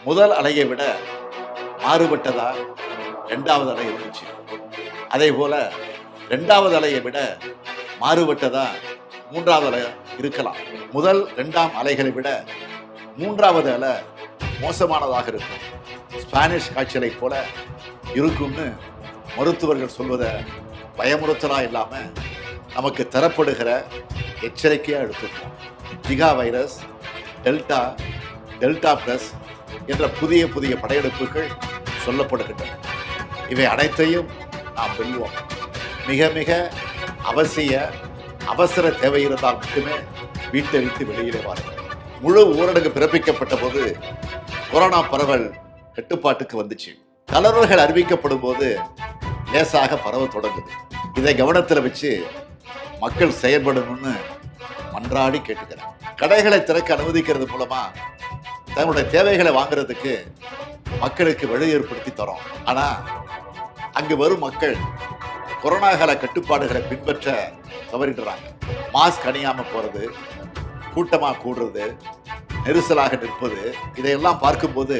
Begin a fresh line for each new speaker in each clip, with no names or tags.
முதல் அலையை விட மாறுபட்டதா ரெண்டாவது அலை இருந்துச்சு அதே போல ரெண்டாவது அலையை விட மாறுபட்டதா மூன்றாவது அலை இருக்கலாம் முதல் ரெண்டாம் அலைகளை விட மூன்றாவது அலை மோசமானதாக இருக்கும் ஸ்பானிஷ் காய்ச்சலை போல இருக்கும்னு மருத்துவர்கள் சொல்வதை பயமுறுத்தலா இல்லாம நமக்கு தரப்படுகிற எச்சரிக்கையா எடுத்துக்கணும் Zika virus delta delta plus என்ற புதிய புதிய படையெடுப்புகள் சொல்லப்படுகின்றன இவை அனைத்தையும் நாம் வெல்வோம் மிக மிக அவசிய அவசர தேவை இருந்தால் மட்டுமே வீட்டை விட்டு வெளியிலே வாருங்கள் முழு ஊரடங்கு பிறப்பிக்கப்பட்ட போது கொரோனா பரவல் கட்டுப்பாட்டுக்கு வந்துச்சு தளர்வுகள் அறிவிக்கப்படும் போது லேசாக பரவ தொடங்குது இதை கவனத்தில் வச்சு மக்கள் செயல்படணும்னு மன்றாடி கேட்டுக்கிறேன் கடைகளை திறக்க அனுமதிக்கிறது மூலமா தங்களுடைய தேவைகளை வாங்குறதுக்கு மக்களுக்கு வழி ஏற்படுத்தி தரோம் ஆனா அங்கு வரும் மக்கள் கொரோனா கால கட்டுப்பாடுகளை பின்பற்ற தவறிடுறாங்க மாஸ்க் அணியாம போறது கூட்டமா கூடுறது நெரிசலாக நிற்பது இதையெல்லாம் பார்க்கும்போது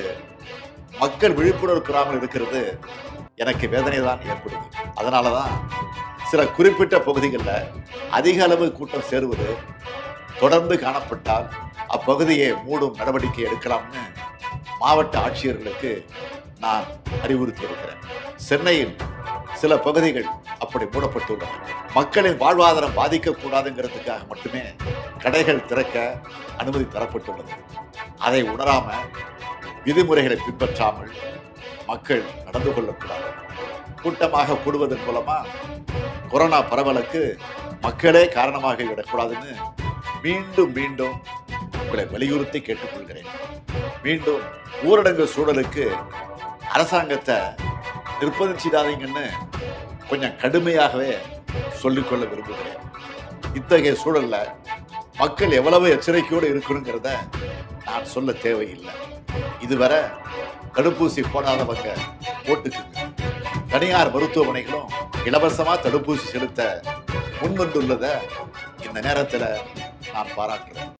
மக்கள் விழிப்புணர்வு பெறாமல் இருக்கிறது எனக்கு வேதனை தான் ஏற்படுது அதனால தான் சில குறிப்பிட்ட பகுதிகளில் அதிக அளவு கூட்டம் சேருவது தொடர்ந்து காணப்பட்டால் அப்பகுதியை மூடும் நடவடிக்கை எடுக்கலாம்னு மாவட்ட ஆட்சியர்களுக்கு நான் அறிவுறுத்தி இருக்கிறேன் சென்னையில் சில பகுதிகள் அப்படி மூடப்பட்டுள்ளன மக்களின் வாழ்வாதாரம் பாதிக்கக்கூடாதுங்கிறதுக்காக மட்டுமே கடைகள் திறக்க அனுமதி தரப்பட்டுள்ளது அதை உணராம விதிமுறைகளை பின்பற்றாமல் மக்கள் நடந்து கொள்ளக்கூடாது கூட்டமாக கூடுவதன் மூலமா கொரோனா பரவலுக்கு மக்களே காரணமாக விடக்கூடாதுன்னு மீண்டும் மீண்டும் உங்களை வலியுறுத்தி கேட்டுக்கொள்கிறேன் மீண்டும் ஊரடங்கு சூழலுக்கு அரசாங்கத்தை நிர்பந்திச்சிடாதீங்கன்னு கொஞ்சம் கடுமையாகவே சொல்லிக்கொள்ள விரும்புகிறேன் இத்தகைய சூழல்ல மக்கள் எவ்வளவு எச்சரிக்கையோடு இருக்கணுங்கிறத நான் சொல்ல தேவையில்லை இதுவரை தடுப்பூசி போடாதவங்க போட்டுக்குங்க தனியார் மருத்துவமனைகளும் இலவசமா தடுப்பூசி செலுத்த முன்வந்துள்ளதை இந்த நேரத்துல நான் பாராட்டுறேன்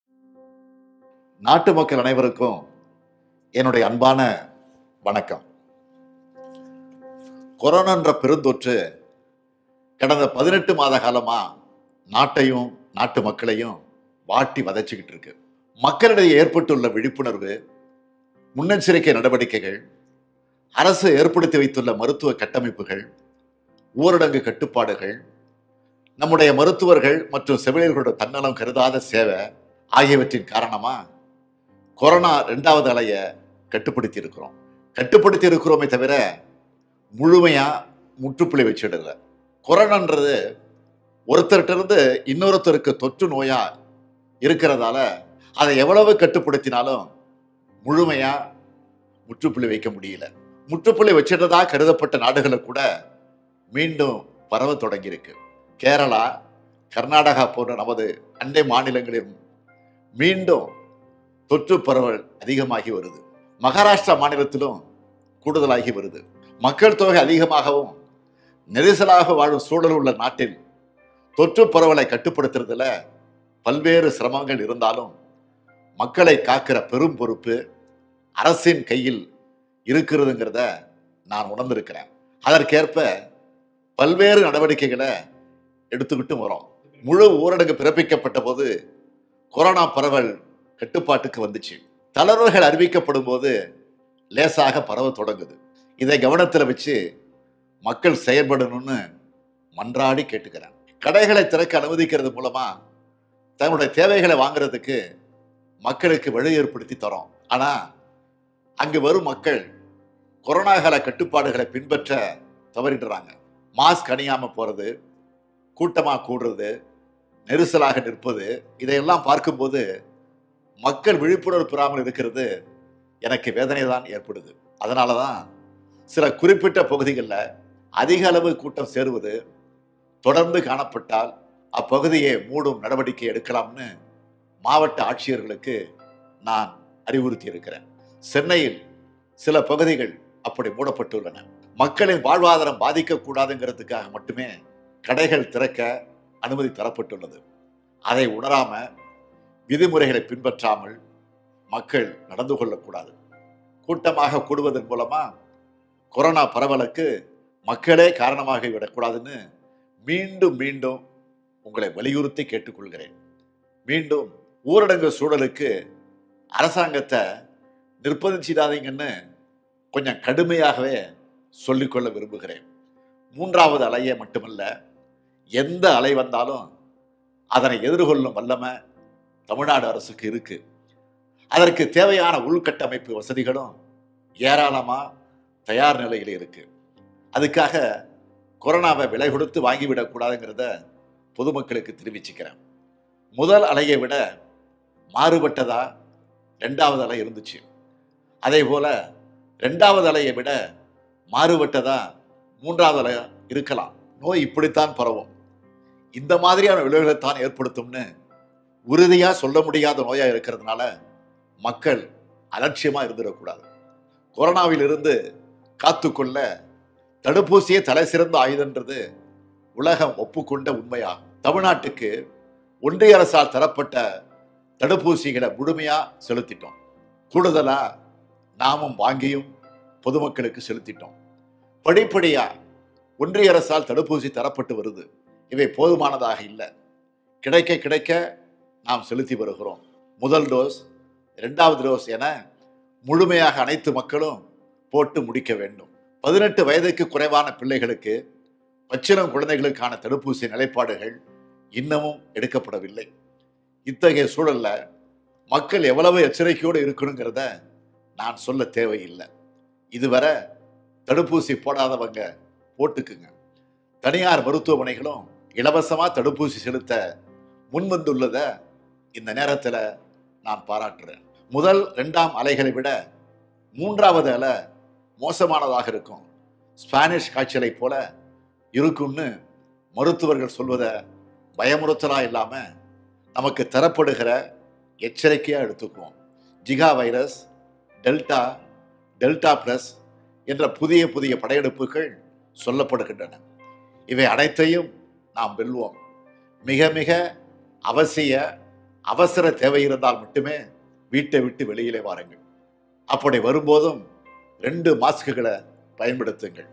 நாட்டு மக்கள் அனைவருக்கும் என்னுடைய அன்பான வணக்கம் கொரோனான்ற பெருந்தொற்று கடந்த பதினெட்டு மாத காலமா நாட்டையும் நாட்டு மக்களையும் வாட்டி வதைச்சுக்கிட்டு இருக்கு மக்களிடையே ஏற்பட்டுள்ள விழிப்புணர்வு முன்னெச்சரிக்கை நடவடிக்கைகள் அரசு ஏற்படுத்தி வைத்துள்ள மருத்துவ கட்டமைப்புகள் ஊரடங்கு கட்டுப்பாடுகள் நம்முடைய மருத்துவர்கள் மற்றும் செவிலியர்களோட தன்னலம் கருதாத சேவை ஆகியவற்றின் காரணமா கொரோனா ரெண்டாவது அலையை கட்டுப்படுத்தி இருக்கிறோம் கட்டுப்படுத்தி இருக்கிறோமே தவிர முழுமையா முற்றுப்புள்ளி வச்சிடல கொரோனான்றது ஒருத்தர்கிட்ட இருந்து இன்னொருத்தருக்கு தொற்று நோயா இருக்கிறதால அதை எவ்வளவு கட்டுப்படுத்தினாலும் முழுமையா முற்றுப்புள்ளி வைக்க முடியல முற்றுப்புள்ளி வச்சிட்டதா கருதப்பட்ட நாடுகளை கூட மீண்டும் பரவ தொடங்கியிருக்கு கேரளா கர்நாடகா போன்ற நமது அண்டை மாநிலங்களிலும் மீண்டும் தொற்று பரவல் அதிகமாகி வருது மகாராஷ்டிரா மாநிலத்திலும் கூடுதலாகி வருது மக்கள் தொகை அதிகமாகவும் நெரிசலாக வாழும் சூழல் உள்ள நாட்டில் தொற்று பரவலை கட்டுப்படுத்துறதுல பல்வேறு சிரமங்கள் இருந்தாலும் மக்களை காக்கிற பெரும் பொறுப்பு அரசின் கையில் இருக்கிறதுங்கிறத நான் உணர்ந்திருக்கிறேன் அதற்கேற்ப பல்வேறு நடவடிக்கைகளை எடுத்துக்கிட்டு வரோம் முழு ஊரடங்கு பிறப்பிக்கப்பட்ட போது கொரோனா பரவல் கட்டுப்பாட்டுக்கு வந்துச்சு தளர்வுகள் அறிவிக்கப்படும் போது லேசாக பரவ தொடங்குது இதை கவனத்தில் வச்சு மக்கள் செயல்படணும்னு மன்றாடி கேட்டுக்கிறேன் கடைகளை திறக்க அனுமதிக்கிறது மூலமா தங்களுடைய தேவைகளை வாங்குறதுக்கு மக்களுக்கு வழி ஏற்படுத்தி தரோம் ஆனா அங்கு வரும் மக்கள் கொரோனா கால கட்டுப்பாடுகளை பின்பற்ற தவறிடுறாங்க மாஸ்க் அணியாம போறது கூட்டமா கூடுறது நெரிசலாக நிற்பது இதையெல்லாம் பார்க்கும்போது மக்கள் விழிப்புணர்வு பெறாமல் இருக்கிறது எனக்கு வேதனை தான் ஏற்படுது அதனால தான் சில குறிப்பிட்ட பகுதிகளில் அதிக அளவு கூட்டம் சேருவது தொடர்ந்து காணப்பட்டால் அப்பகுதியை மூடும் நடவடிக்கை எடுக்கலாம்னு மாவட்ட ஆட்சியர்களுக்கு நான் அறிவுறுத்தி இருக்கிறேன் சென்னையில் சில பகுதிகள் அப்படி மூடப்பட்டுள்ளன மக்களின் வாழ்வாதாரம் பாதிக்கக்கூடாதுங்கிறதுக்காக மட்டுமே கடைகள் திறக்க அனுமதி தரப்பட்டுள்ளது அதை உணராம விதிமுறைகளை பின்பற்றாமல் மக்கள் நடந்து கொள்ளக்கூடாது கூட்டமாக கூடுவதன் மூலமா கொரோனா பரவலுக்கு மக்களே காரணமாக விடக்கூடாதுன்னு மீண்டும் மீண்டும் உங்களை வலியுறுத்தி கேட்டுக்கொள்கிறேன் மீண்டும் ஊரடங்கு சூழலுக்கு அரசாங்கத்தை நிர்பந்திச்சிடாதீங்கன்னு கொஞ்சம் கடுமையாகவே சொல்லிக்கொள்ள விரும்புகிறேன் மூன்றாவது அலையை மட்டுமல்ல எந்த அலை வந்தாலும் அதனை எதிர்கொள்ளும் வல்லமை தமிழ்நாடு அரசுக்கு இருக்கு அதற்கு தேவையான உள்கட்டமைப்பு வசதிகளும் ஏராளமா தயார் நிலையில் இருக்கு அதுக்காக கொரோனாவை விலை கொடுத்து வாங்கிவிடக்கூடாதுங்கிறத பொதுமக்களுக்கு தெரிவிச்சுக்கிறேன் முதல் அலையை விட மாறுபட்டதா ரெண்டாவது அலை இருந்துச்சு அதே போல ரெண்டாவது அலையை விட மாறுபட்டதா மூன்றாவது அலை இருக்கலாம் நோய் இப்படித்தான் பரவும் இந்த மாதிரியான விளைவுகளைத்தான் ஏற்படுத்தும்னு உறுதியாக சொல்ல முடியாத நோயாக இருக்கிறதுனால மக்கள் அலட்சியமாக இருந்துடக்கூடாது கொரோனாவிலிருந்து காத்துக்கொள்ள தடுப்பூசியே தலை சிறந்த ஆயுதன்றது உலகம் ஒப்புக்கொண்ட உண்மையாகும் தமிழ்நாட்டுக்கு ஒன்றிய அரசால் தரப்பட்ட தடுப்பூசிகளை முழுமையாக செலுத்திட்டோம் கூடுதலாக நாமும் வாங்கியும் பொதுமக்களுக்கு செலுத்திட்டோம் படிப்படியாக ஒன்றிய அரசால் தடுப்பூசி தரப்பட்டு வருது இவை போதுமானதாக இல்லை கிடைக்க கிடைக்க நாம் செலுத்தி வருகிறோம் முதல் டோஸ் இரண்டாவது டோஸ் என முழுமையாக அனைத்து மக்களும் போட்டு முடிக்க வேண்டும் பதினெட்டு வயதுக்கு குறைவான பிள்ளைகளுக்கு பச்சிளம் குழந்தைகளுக்கான தடுப்பூசி நிலைப்பாடுகள் இன்னமும் எடுக்கப்படவில்லை இத்தகைய சூழல்ல மக்கள் எவ்வளவு எச்சரிக்கையோடு இருக்கணுங்கிறத நான் சொல்ல தேவையில்லை இதுவரை தடுப்பூசி போடாதவங்க போட்டுக்குங்க தனியார் மருத்துவமனைகளும் இலவசமா தடுப்பூசி செலுத்த முன்வந்துள்ளத இந்த நேரத்துல நான் பாராட்டுறேன் முதல் ரெண்டாம் அலைகளை விட மூன்றாவது அலை மோசமானதாக இருக்கும் ஸ்பானிஷ் காய்ச்சலை போல இருக்கும்னு மருத்துவர்கள் சொல்வதை பயமுறுத்தலா இல்லாம நமக்கு தரப்படுகிற எச்சரிக்கையா எடுத்துக்குவோம் Zika virus delta delta plus என்ற புதிய புதிய படையெடுப்புகள் சொல்லப்படுகின்றன இவை அனைத்தையும் நாம் வெல்வோம் மிக மிக அவசிய அவசர தேவை இருந்தால் மட்டுமே வீட்டை விட்டு வெளியிலே வாருங்கள் அப்படி வரும்போதும் ரெண்டு மாஸ்குகளை பயன்படுத்துங்கள்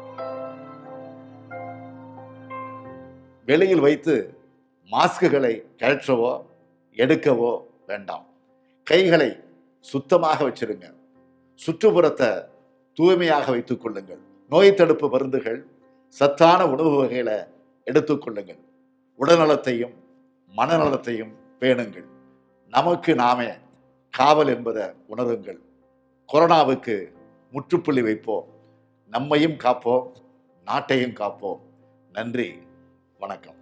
வெளியில் வைத்து மாஸ்குகளை கழற்றவோ எடுக்கவோ வேண்டாம் கைகளை சுத்தமாக வச்சிருங்க சுற்றுப்புறத்தை தூய்மையாக வைத்துக் கொள்ளுங்கள் நோய் தடுப்பு மருந்துகள் சத்தான உணவு வகைகளை எடுத்துக்கொள்ளுங்கள் உடல்நலத்தையும் மனநலத்தையும் பேணுங்கள் நமக்கு நாமே காவல் என்பதை உணருங்கள் கொரோனாவுக்கு முற்றுப்புள்ளி வைப்போம் நம்மையும் காப்போம் நாட்டையும் காப்போம் நன்றி வணக்கம்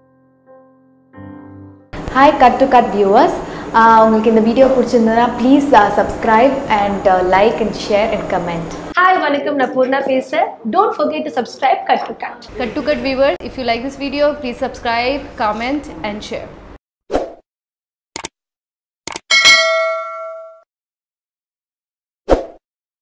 hi cut to cut viewers உங்களுக்கு இந்த வீடியோ பிடிச்சிருந்ததுன்னா please subscribe and like and share and comment
hi வணக்கம் நான் பூர்ணா பேசுகிறேன் don't forget to subscribe cut to cut
Cut to Cut viewers, if you like this video, please subscribe, comment, and share.